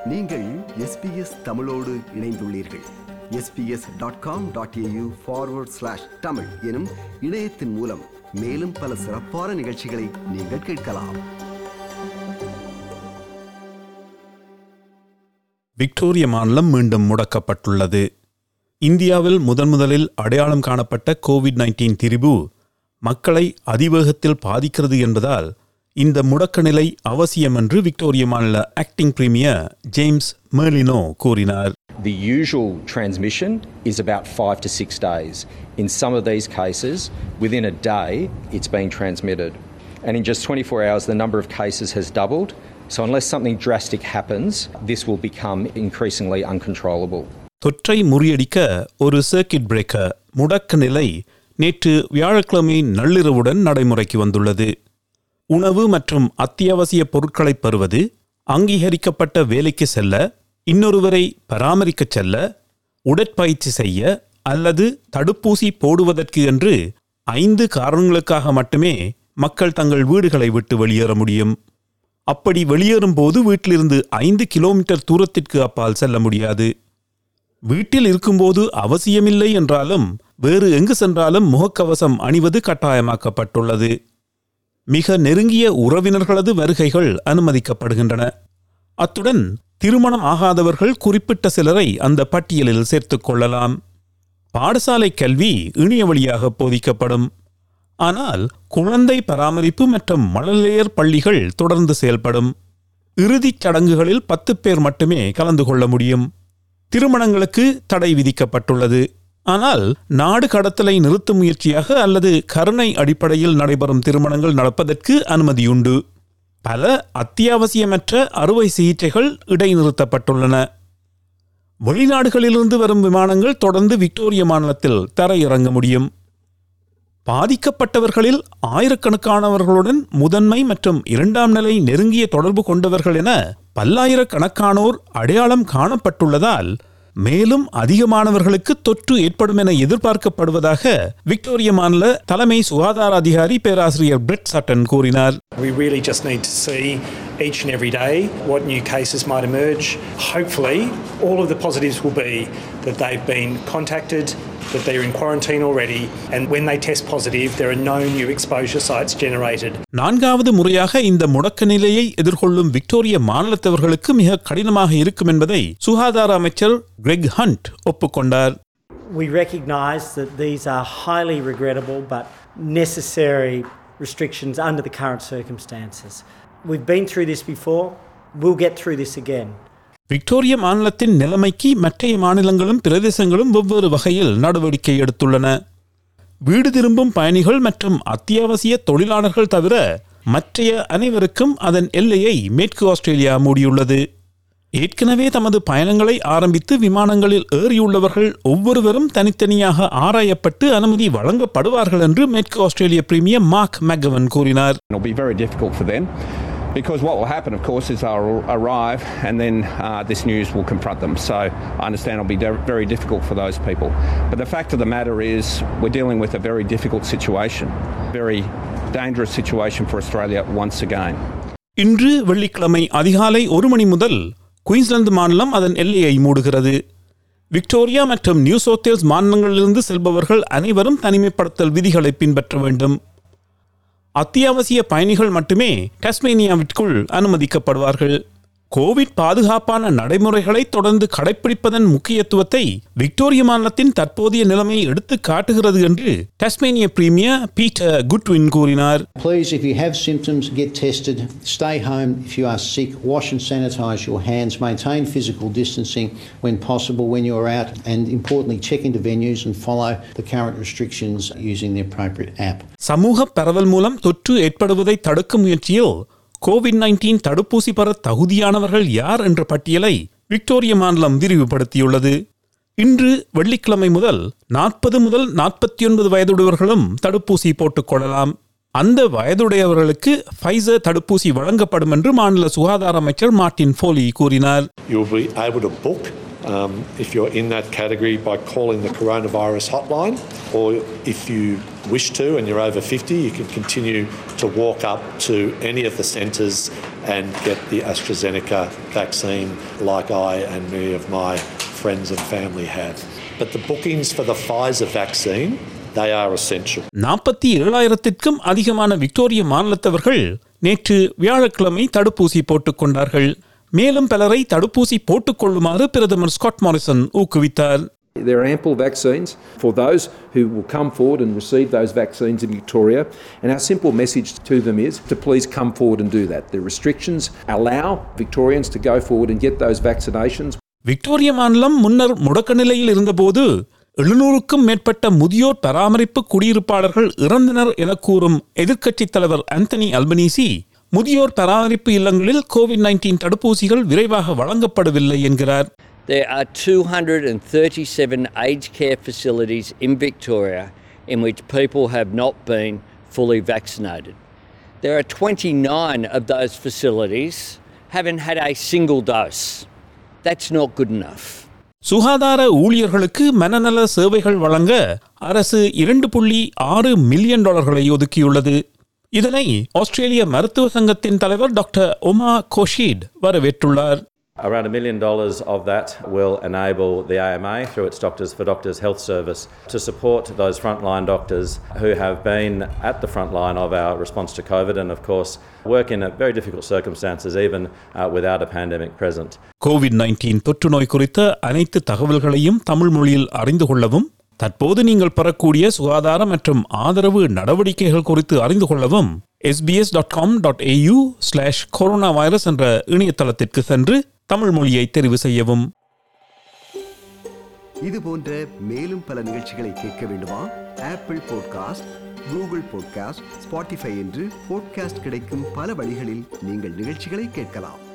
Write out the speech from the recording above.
நீங்கள் எஸ்பிஎஸ் தமிழோடு இணைந்துள்ளீர்கள் SBS dot com dot AU forward slash Tamil எனும் இணையத்தின் மூலம் மேலும் பல சிறப்பான நிகழ்ச்சிகளை நீங்கள் கேட்கலாம் விக்டோரிய மாநிலம் மீண்டும் முடக்கப்பட்டுள்ளது இந்தியாவில் முதன் முதலில் அடையாளம் காணப்பட்ட கோவிட் நைன்டீன் திரிபு மக்களை அதிவேகத்தில் பாதிக்கிறது என்பதால் இந்த முடக்க நிலை அவசியம் என்று விக்டோரிய மாநில ஆக்டிங் பிரீமியர் ஜேம்ஸ் மெர்லினோ கூறினார் The usual transmission is about five to six days. In some of these cases, within a day, it's being transmitted. And in just 24 hours, the number of cases has doubled. So, unless something drastic happens, this will become increasingly uncontrollable. தொற்றை முறியடிக்க ஒரு circuit breaker முடக்க நிலை நேற்று வியாழக்கிழமை நள்ளிரவுடன் நடைமுறைக்கு வந்துள்ளது உணவு மற்றும் அத்தியாவசிய பொருட்களை பெறுவது அங்கீகரிக்கப்பட்ட வேலைக்கு செல்ல இன்னொருவரை பராமரிக்கச் செல்ல உடற்பயிற்சி செய்ய அல்லது தடுப்பூசி போடுவதற்கு என்று ஐந்து காரணங்களுக்காக மட்டுமே மக்கள் தங்கள் வீடுகளை விட்டு வெளியேற முடியும் அப்படி வெளியேறும் போது வீட்டிலிருந்து ஐந்து கிலோமீட்டர் தூரத்திற்கு அப்பால் செல்ல முடியாது வீட்டில் இருக்கும்போது அவசியமில்லை என்றாலும் வேறு எங்கு சென்றாலும் முகக்கவசம் அணிவது கட்டாயமாக்கப்பட்டுள்ளது மிக நெருங்கிய உறவினர்களது வருகைகள் அனுமதிக்கப்படுகின்றன அத்துடன் திருமணம் ஆகாதவர்கள் குறிப்பிட்ட சிலரை அந்த பட்டியலில் சேர்த்துக் கொள்ளலாம் பாடசாலை கல்வி இணைய வழியாக போதிக்கப்படும் ஆனால் குழந்தை பராமரிப்பு மற்றும் மழலையர் பள்ளிகள் தொடர்ந்து செயல்படும் இறுதிச் சடங்குகளில் பத்து பேர் மட்டுமே கலந்து கொள்ள முடியும் திருமணங்களுக்கு தடை விதிக்கப்பட்டுள்ளது ஆனால் நாடு கடத்தலை நிறுத்தும் முயற்சியாக அல்லது கருணை அடிப்படையில் நடைபெறும் திருமணங்கள் நடப்பதற்கு அனுமதியுண்டு பல அத்தியாவசியமற்ற அறுவை சிகிச்சைகள் இடைநிறுத்தப்பட்டுள்ளன வெளிநாடுகளிலிருந்து வரும் விமானங்கள் தொடர்ந்து விக்டோரிய மாநிலத்தில் தரையிறங்க முடியும் பாதிக்கப்பட்டவர்களில் ஆயிரக்கணக்கானவர்களுடன் முதன்மை மற்றும் இரண்டாம் நிலை நெருங்கிய தொடர்பு கொண்டவர்கள் என பல்லாயிரக்கணக்கானோர் அடையாளம் காணப்பட்டுள்ளதால் மேலும் அதிகமானவர்களுக்கு தொற்று ஏற்படும் என எதிர்பார்க்கப்படுவதாக விக்டோரிய மாநில தலைமை சுகாதார அதிகாரி பேராசிரியர் பிரெட் சட்டன் கூறினார் We really just need to see each and every day what new cases might emerge. Hopefully, all of the positives will be that they've been contacted, that they're in quarantine already, and when they test positive, there are no new exposure sites generated. நான்காவது முறையாக இந்த முடக்க நிலையை எதிர்கொள்ளும் Victoria மாநிலத்தவர்களுக்கு மிக கடினமாக இருக்கும் என்பதை சுகாதார அமைச்சர் கிரெக் ஹண்ட் ஒப்புக்கொண்டார் We recognise that these are highly regrettable but necessary restrictions under the current circumstances. We've been through this before, we'll get through this again. Victoria மாநிலத்தின் நிலைமைக்கு மற்றைய மாநிலங்களும் பிரதேசங்களும் வெவ்வேறு வகையில் நடவடிக்கை எடுத்துள்ளன வீடு திரும்பும் பயணிகள் மற்றும் அத்தியாவசிய தொழிலாளர்கள் தவிர மற்றைய அனைவருக்கும் அதன் எல்லையை மேற்கு ஆஸ்திரேலியா மூடியுள்ளது ஏற்கனவே தமது பயணங்களை ஆரம்பித்து விமானங்களில் ஏறியுள்ளவர்கள் ஒவ்வொருவரும் தனித்தனியாக ஆராயப்பட்டு அனுமதி வழங்கப்படுவார்கள் என்று மேற்கு ஆஸ்திரேலிய பிரீமியர் மார்க் மெக்கவன் கூறினார் It'll be very difficult for them because what will happen, of course, is they'll arrive and then uh, this news will confront them. So I understand it'll be de- very difficult for those people. But the fact of the matter is, we're dealing with a very difficult situation, very dangerous situation for Australia once again. இன்று வெள்ளிக்கிழமை அதிகாலை ஒரு மணி முதல் Queensland மாநிலம் அதன் எல்லையை மூடுகிறது Victoria மற்றும் நியூ சவுத் மாநிலங்களிலிருந்து செல்பவர்கள் அனைவரும் தனிமைப்படுத்தல் விதிகளை பின்பற்ற வேண்டும் அத்தியாவசிய பயணிகள் மட்டுமே டஸ்மேனியாவிற்குள் அனுமதிக்கப்படுவார்கள் கோவிட் பாதுகாப்பான நடைமுறைகளை தொடர்ந்து கடைபிடிப்பதன் முக்கியத்துவத்தை விக்டோரிய மாநிலத்தின் தற்போதைய நிலைமை எடுத்து காட்டுகிறது என்று டஸ்மேனிய பிரீமியர் பீட்டர் குட்வின் கூறினார் Please, if you have symptoms, get tested. Stay home if you are sick. Wash and sanitise your hands. Maintain physical distancing when possible when you're out. And importantly, check into venues and follow the current restrictions using the appropriate app. சமூக பரவல் மூலம் தொற்று ஏற்படுவதை தடுக்கும் முயற்சியில் Covid nineteen தடுப்பூசி பெற தகுதியானவர்கள் யார் என்ற பட்டியலை விக்டோரிய மாநிலம் விரிவுபடுத்தியுள்ளது இன்று வெள்ளிக்கிழமை முதல் நாற்பது முதல் நாற்பத்தி ஒன்பது வயதுடையவர்களும் தடுப்பூசி போட்டுக் கொள்ளலாம் அந்த வயதுடையவர்களுக்கு ஃபைசர் தடுப்பூசி வழங்கப்படும் என்று மாநில சுகாதார அமைச்சர் மார்ட்டின் ஃபோலி கூறினார் You'll be able to book um, if you're in that category by calling the coronavirus hotline, or if you wish to and you're over 50, you can continue to walk up to any of the centres and get the AstraZeneca vaccine, like I and many of my friends and family have. But the bookings for the Pfizer vaccine, they are essential. நாற்பத்தி ஏழாயிரத்திற்கும் அதிகமான Victoria மாநிலத்தவர்கள் நேற்று வியாழக்கிழமை தடுப்பூசி போட்டுக் கொண்டார்கள் மேலும் பலரை தடுப்பூசி போட்டுக் கொள்ளுமாறு பிரதமர் ஸ்காட் மாரிசன் ஊக்குவித்தார் There are ample vaccines for those who will come forward and receive those vaccines in Victoria. And our simple message to them is to please come forward and do that. The restrictions allow Victorians to go forward and get those vaccinations. Victoria மாநிலம் முன்னர் முடக்க நிலையில் இருந்தபோது எழுநூறுக்கும் மேற்பட்ட முதியோர் பராமரிப்பு குடியிருப்பாளர்கள் இறந்தனர் என கூறும் எதிர்க்கட்சித் தலைவர் ஆந்தனி அல்பனீசி முதியோர் பராமரிப்பு இல்லங்களில் கோவிட் நைன்டீன் தடுப்பூசிகள் விரைவாக வழங்கப்படவில்லை என்கிறார் There are 237 aged care facilities in Victoria in which people have not been fully vaccinated. There are 29 of those facilities haven't had a single dose. That's not good enough. சுகாதார ஊழியர்களுக்கு மனநல சேவைகள் வழங்க அரசு இரண்டு புள்ளி ஆறு மில்லியன் டாலர்களை ஒதுக்கியுள்ளது இதனை ஆஸ்திரேலிய மருத்துவ சங்கத்தின் தலைவர் டாக்டர் ஒமா கோஷீட் வரவேற்றுள்ளார் Around a million dollars of that will enable the AMA, through its Doctors for Doctors Health Service, to support those frontline doctors who have been at the front line of our response to COVID and, of course, work in very difficult circumstances even uh, without a pandemic present. Covid nineteen தொற்று நோய் குறித்த அனைத்து தகவல்களையும் தமிழ் மொழியில் அறிந்து கொள்ளவும் தற்போது நீங்கள் பெறக்கூடிய சுகாதார மற்றும் ஆதரவு நடவடிக்கைகள் குறித்து அறிந்து கொள்ளவும் SBS dot com dot AU slash corona virus என்ற இணையதளத்திற்கு சென்று தமிழ் மொழியை தெரிவு செய்யவும் இது போன்ற மேலும் பல நிகழ்ச்சிகளை கேட்க வேண்டுமா Apple podcast Google podcast Spotify என்று பாட்காஸ்ட் கிடைக்கும் பல வழிகளில் நீங்கள் நிகழ்ச்சிகளை கேட்கலாம்